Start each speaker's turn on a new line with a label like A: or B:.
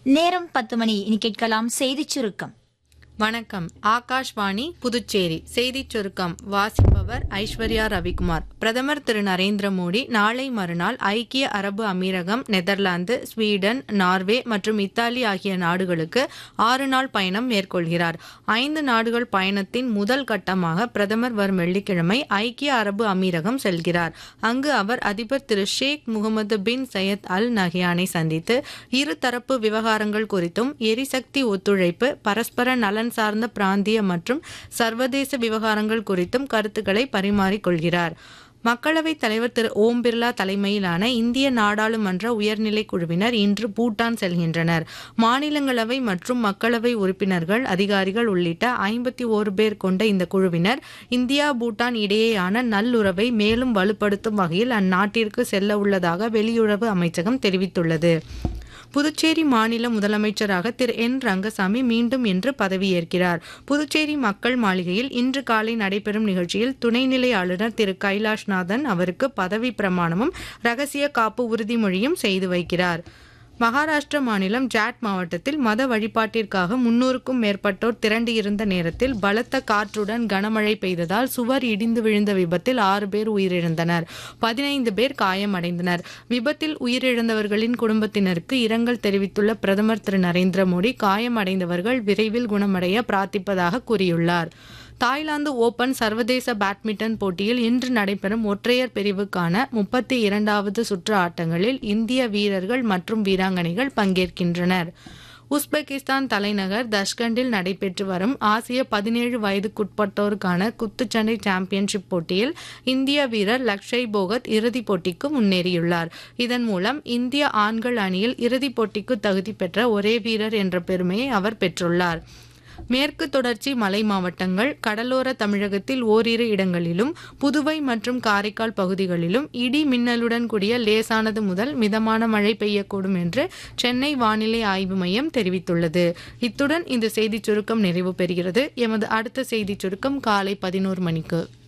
A: நேரம் பத்து மணி இனி கேட்கலாம் செய்திச் சுருக்கம்
B: வணக்கம் ஆகாஷ்வாணி புதுச்சேரி செய்திச் சுருக்கம் வாசிப்பவர் ஐஸ்வர்யா ரவிக்குமார் பிரதமர் திரு நரேந்திர மோடி நாளை மறுநாள் ஐக்கிய அரபு அமீரகம் நெதர்லாந்து ஸ்வீடன் நார்வே மற்றும் இத்தாலி ஆகிய நாடுகளுக்கு ஆறு நாள் பயணம் மேற்கொள்கிறார் ஐந்து நாடுகள் பயணத்தின் முதல் கட்டமாக பிரதமர் வரும் வெள்ளிக்கிழமை ஐக்கிய அரபு அமீரகம் செல்கிறார் அங்கு அவர் அதிபர் திரு ஷேக் முகமது பின் சையத் அல் நஹ்யானை சந்தித்து இருதரப்பு விவகாரங்கள் குறித்தும் எரிசக்தி ஒத்துழைப்பு பரஸ்பர நலன் சார்ந்த பிராந்திய மற்றும் சர்வதேச விவகாரங்கள் குறித்தும் கருத்துக்களை பரிமாறிக்கொள்கிறார் மக்களவைத் தலைவர் திரு ஓம் பிர்லா தலைமையிலான இந்திய நாடாளுமன்ற உயர்நிலை குழுவினர் இன்று பூட்டான் செல்கின்றனர் மாநிலங்களவை மற்றும் மக்களவை உறுப்பினர்கள் அதிகாரிகள் உள்ளிட்ட ஐம்பத்தி ஓரு பேர் கொண்ட இந்த குழுவினர் இந்தியா பூட்டான் இடையேயான நல்லுறவை மேலும் வலுப்படுத்தும் வகையில் அந்நாட்டிற்கு செல்ல உள்ளதாக வெளியுறவு அமைச்சகம் தெரிவித்துள்ளது புதுச்சேரி மாநில முதலமைச்சராக திரு என் ரங்கசாமி மீண்டும் இன்று பதவியேற்கிறார் புதுச்சேரி மக்கள் மாளிகையில் இன்று காலை நடைபெறும் நிகழ்ச்சியில் துணைநிலை ஆளுநர் திரு கைலாஷ்நாதன் அவருக்கு பதவி பிரமாணமும் ரகசிய காப்பு உறுதிமொழியும் செய்து வைக்கிறார் மகாராஷ்டிர மாநிலம் ஜாட் மாவட்டத்தில் மத வழிபாட்டிற்காக முன்னூறுக்கும் மேற்பட்டோர் திரண்டிருந்த நேரத்தில் பலத்த காற்றுடன் கனமழை பெய்ததால் சுவர் இடிந்து விழுந்த விபத்தில் ஆறு பேர் உயிரிழந்தனர் பதினைந்து பேர் காயமடைந்தனர் விபத்தில் உயிரிழந்தவர்களின் குடும்பத்தினருக்கு இரங்கல் தெரிவித்துள்ள பிரதமர் திரு நரேந்திர மோடி காயமடைந்தவர்கள் விரைவில் குணமடைய பிரார்த்திப்பதாக கூறியுள்ளார் தாய்லாந்து ஓபன் சர்வதேச பேட்மிண்டன் போட்டியில் இன்று நடைபெறும் ஒற்றையர் பிரிவுக்கான முப்பத்தி இரண்டாவது சுற்று ஆட்டங்களில் இந்திய வீரர்கள் மற்றும் வீராங்கனைகள் பங்கேற்கின்றனர் உஸ்பெகிஸ்தான் தலைநகர் தஷ்கண்டில் நடைபெற்று வரும் ஆசிய பதினேழு வயதுக்குட்பட்டோருக்கான குத்துச்சண்டை சாம்பியன்ஷிப் போட்டியில் இந்திய வீரர் லக்ஷய் போகத் இறுதிப் போட்டிக்கு முன்னேறியுள்ளார் இதன் மூலம் இந்திய ஆண்கள் அணியில் இறுதிப் போட்டிக்கு தகுதி பெற்ற ஒரே வீரர் என்ற பெருமையை அவர் பெற்றுள்ளார் மேற்கு தொடர்ச்சி மலை மாவட்டங்கள் கடலோர தமிழகத்தில் ஓரிரு இடங்களிலும் புதுவை மற்றும் காரைக்கால் பகுதிகளிலும் இடி மின்னலுடன் கூடிய லேசானது முதல் மிதமான மழை பெய்யக்கூடும் என்று சென்னை வானிலை ஆய்வு மையம் தெரிவித்துள்ளது இத்துடன் இந்த செய்திச் சுருக்கம் நிறைவு பெறுகிறது எமது அடுத்த செய்திச் சுருக்கம் காலை பதினோரு மணிக்கு